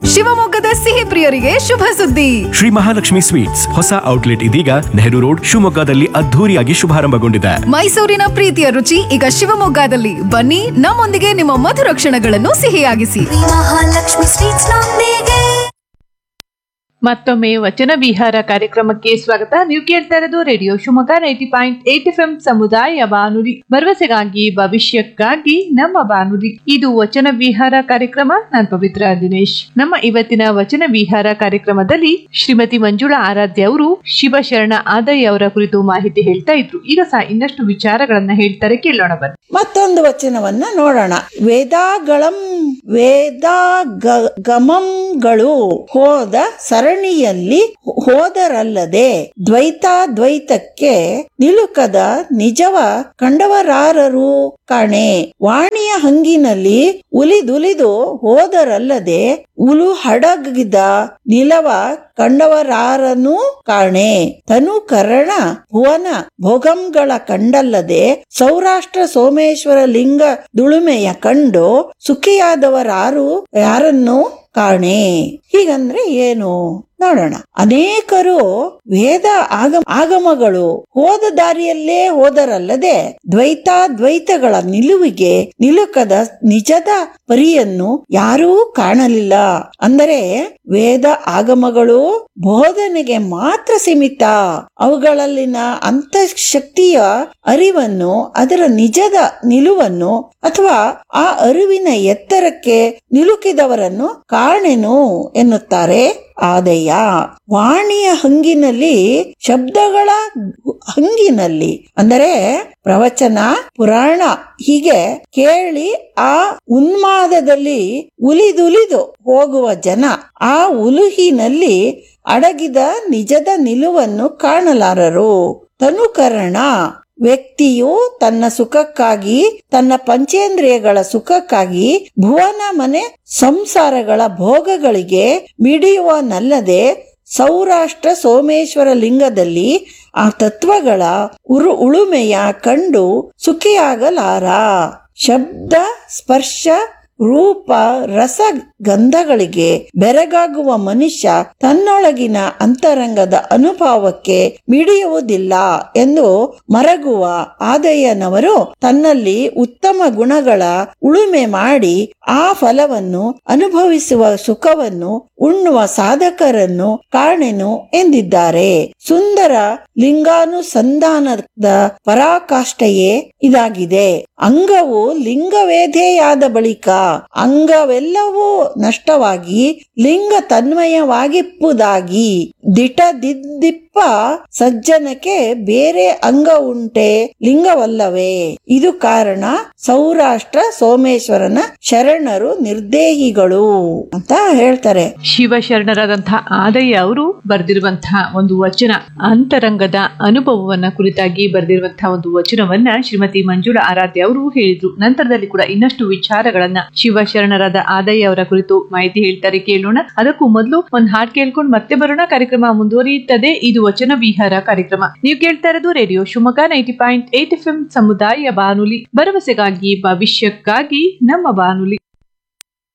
ಶಿವಮೊಗ್ಗದ ಸಿಹಿ ಪ್ರಿಯರಿಗೆ ಶುಭ ಸುದ್ದಿ ಶ್ರೀ ಮಹಾಲಕ್ಷ್ಮಿ ಸ್ವೀಟ್ಸ್ ಹೊಸ ಔಟ್ಲೆಟ್ ಇದೀಗ ನೆಹರು ರೋಡ್ ಶಿವಮೊಗ್ಗದಲ್ಲಿ ಅದ್ಧೂರಿಯಾಗಿ ಶುಭಾರಂಭಗೊಂಡಿದೆ ಮೈಸೂರಿನ ಪ್ರೀತಿಯ ರುಚಿ ಈಗ ಶಿವಮೊಗ್ಗದಲ್ಲಿ ಬನ್ನಿ ನಮ್ಮೊಂದಿಗೆ ನಿಮ್ಮ ಮಧುರ ಕ್ಷಣಗಳನ್ನು ಸಿಹಿಯಾಗಿಸಿ ಮಹಾಲಕ್ಷ್ಮಿ ಸ್ವೀಟ್ಸ್ ನೊಂದಿಗೆ ಮತ್ತೊಮ್ಮೆ ವಚನ ವಿಹಾರ ಕಾರ್ಯಕ್ರಮಕ್ಕೆ ಸ್ವಾಗತ ನೀವು ಕೇಳ್ತಾ ಇರೋದು radio Shivamogga ninety point eight F M ಸಮುದಾಯ ಬಾನುಲಿ ಭರವಸೆಗಾಗಿ ಭವಿಷ್ಯಕ್ಕಾಗಿ ನಮ್ಮ ಬಾನುಲಿ ಇದು ವಚನ ವಿಹಾರ ಕಾರ್ಯಕ್ರಮ ನಾನ್ ಪವಿತ್ರ ದಿನೇಶ್ ನಮ್ಮ ಇವತ್ತಿನ ವಚನ ವಿಹಾರ ಕಾರ್ಯಕ್ರಮದಲ್ಲಿ ಶ್ರೀಮತಿ ಮಂಜುಳಾ ಆರಾಧ್ಯ ಅವರು ಶಿವಶರಣ ಆದಯ್ಯ ಅವರ ಕುರಿತು ಮಾಹಿತಿ ಹೇಳ್ತಾ ಇದ್ರು ಈಗ ಸಹ ಇನ್ನಷ್ಟು ವಿಚಾರಗಳನ್ನ ಹೇಳ್ತಾರೆ ಕೇಳೋಣ ಬನ್ನಿ ಮತ್ತೊಂದು ವಚನವನ್ನ ನೋಡೋಣ ವೇದಾಗಳಂ ವೇದಾಗಮಂಗಳು ಹೋದ ಸರಣಿಯಲ್ಲಿ ಹೋದರಲ್ಲದೆ ದ್ವೈತಾದ್ವೈತಕ್ಕೆ ನಿಲುಕದ ನಿಜವ ಕಂಡವರಾರರು ಕಾಣೆ ವಾಣಿಯ ಹಂಗಿನಲ್ಲಿ ಉಲಿದುಲಿದು ಹೋದರಲ್ಲದೆ ಉಲು ಹಡಗಿದ ನಿಲವ ಕಂಡವರಾರನು ಕಾಣೆ ತನು ಕರಣ ಭುವನ ಭೋಗಂಗಳ ಕಂಡಲ್ಲದೆ ಸೌರಾಷ್ಟ್ರ ಸೋಮೇಶ್ವರ ಲಿಂಗ ದುಳುಮೆಯ ಕಂಡು ಸುಖಿಯಾದವರಾರು ಯಾರನ್ನು ಕಾಣೆ ಹೀಗಂದ್ರೆ ಏನು ನೋಡೋಣ ಅನೇಕರು ವೇದ ಆಗಮ ಆಗಮಗಳು ಹೋದ ದಾರಿಯಲ್ಲೇ ಹೋದರಲ್ಲದೆ ದ್ವೈತಾದ್ವೈತಗಳ ನಿಲುವಿಗೆ ನಿಲುಕದ ನಿಜದ ಪರಿಯನ್ನು ಯಾರೂ ಕಾಣಲಿಲ್ಲ ಅಂದರೆ ವೇದ ಆಗಮಗಳು ಬೋಧನೆಗೆ ಮಾತ್ರ ಸೀಮಿತ ಅವುಗಳಲ್ಲಿನ ಅಂತಃಶಕ್ತಿಯ ಅರಿವನ್ನು ಅದರ ನಿಜದ ನಿಲುವನ್ನು ಅಥವಾ ಆ ಅರಿವಿನ ಎತ್ತರಕ್ಕೆ ನಿಲುಕಿದವರನ್ನು ಕಾಣೆನು ಎನ್ನುತ್ತಾರೆ ಆದಯ್ಯ ವಾಣಿಯ ಹಂಗಿನಲ್ಲಿ ಶಬ್ದಗಳ ಹಂಗಿನಲ್ಲಿ ಅಂದರೆ ಪ್ರವಚನ ಪುರಾಣ ಹೀಗೆ ಕೇಳಿ ಆ ಉನ್ಮಾದದಲ್ಲಿ ಉಲಿದುಲಿದು ಹೋಗುವ ಜನ ಆ ಉಲುಹಿನಲ್ಲಿ ಅಡಗಿದ ನಿಜದ ನಿಲುವನ್ನು ಕಾಣಲಾರರು ತನುಕರಣ ವ್ಯಕ್ತಿಯು ತನ್ನ ಸುಖಕ್ಕಾಗಿ ತನ್ನ ಪಂಚೇಂದ್ರಿಯಗಳ ಸುಖಕ್ಕಾಗಿ ಭುವನ ಮನೆ ಸಂಸಾರಗಳ ಭೋಗಗಳಿಗೆ ಮಿಡಿಯುವನಲ್ಲದೆ ಸೌರಾಷ್ಟ್ರ ಸೋಮೇಶ್ವರ ಲಿಂಗದಲ್ಲಿ ಆ ತತ್ವಗಳ ಉರು ಉಳುಮೆಯ ಕಂಡು ಸುಖಿಯಾಗಲಾರ ಶಬ್ದ ಸ್ಪರ್ಶ ರೂಪ ರಸ ಗಂಧಗಳಿಗೆ ಬೆರಗಾಗುವ ಮನುಷ್ಯ ತನ್ನೊಳಗಿನ ಅಂತರಂಗದ ಅನುಭವಕ್ಕೆ ಮಿಡಿಯುವುದಿಲ್ಲ ಎಂದು ಮರಗುವ ಆದಯ್ಯನವರು ತನ್ನಲ್ಲಿ ಉತ್ತಮ ಗುಣಗಳ ಉಳುಮೆ ಮಾಡಿ ಆ ಫಲವನ್ನು ಅನುಭವಿಸುವ ಸುಖವನ್ನು ಉಣ್ಣುವ ಸಾಧಕರನ್ನು ಕಾಣೆನು ಎಂದಿದ್ದಾರೆ ಸುಂದರ ಲಿಂಗಾನುಸಂಧಾನದ ಪರಾಕಾಷ್ಠೆಯೇ ಇದಾಗಿದೆ ಅಂಗವು ಲಿಂಗವೇಧೆಯಾದ ಬಳಿಕ ಅಂಗವೆಲ್ಲವೂ ನಷ್ಟವಾಗಿ ಲಿಂಗ ತನ್ಮಯವಾಗಿಪ್ಪುದಾಗಿ ದಿಟದಿದ್ದಿಪ್ಪ ಸಜ್ಜನಕ್ಕೆ ಬೇರೆ ಅಂಗ ಉಂಟೆ ಲಿಂಗವಲ್ಲವೇ ಇದು ಕಾರಣ ಸೌರಾಷ್ಟ್ರ ಸೋಮೇಶ್ವರನ ಶರಣರು ನಿರ್ದೇಹಿಗಳು ಅಂತ ಹೇಳ್ತಾರೆ ಶಿವಶರಣರಾದಂತಹ ಆದಯ್ಯ ಅವರು ಬರೆದಿರುವಂತಹ ಒಂದು ವಚನ ಅಂತರಂಗದ ಅನುಭವವನ್ನ ಕುರಿತಾಗಿ ಬರೆದಿರುವಂತಹ ಒಂದು ವಚನವನ್ನ ಶ್ರೀಮತಿ ಮಂಜುಳಾ ಆರಾಧ್ಯ ಅವರು ಹೇಳಿದ್ರು ನಂತರದಲ್ಲಿ ಕೂಡ ಇನ್ನಷ್ಟು ವಿಚಾರಗಳನ್ನ ಶಿವಶರಣರಾದ ಆದಯ್ಯ ಅವರ ಕುರಿತು ಮಾಹಿತಿ ಹೇಳ್ತಾರೆ ಕೇಳೋಣ ಅದಕ್ಕೂ ಮೊದಲು ಒಂದು ಹಾಡ್ ಕೇಳ್ಕೊಂಡು ಮತ್ತೆ ಬರೋಣ ಕಾರ್ಯಕ್ರಮ ಮುಂದುವರಿಯುತ್ತದೆ ಇದು ವಚನ ವಿಹಾರ ಕಾರ್ಯಕ್ರಮ ನೀವು ಕೇಳ್ತಾ ಇರೋದು radio Shivamogga ninety point eight F M ಸಮುದಾಯ ಬಾನುಲಿ ಭರವಸೆಗಾಗಿ ಭವಿಷ್ಯಕ್ಕಾಗಿ ನಮ್ಮ ಬಾನುಲಿ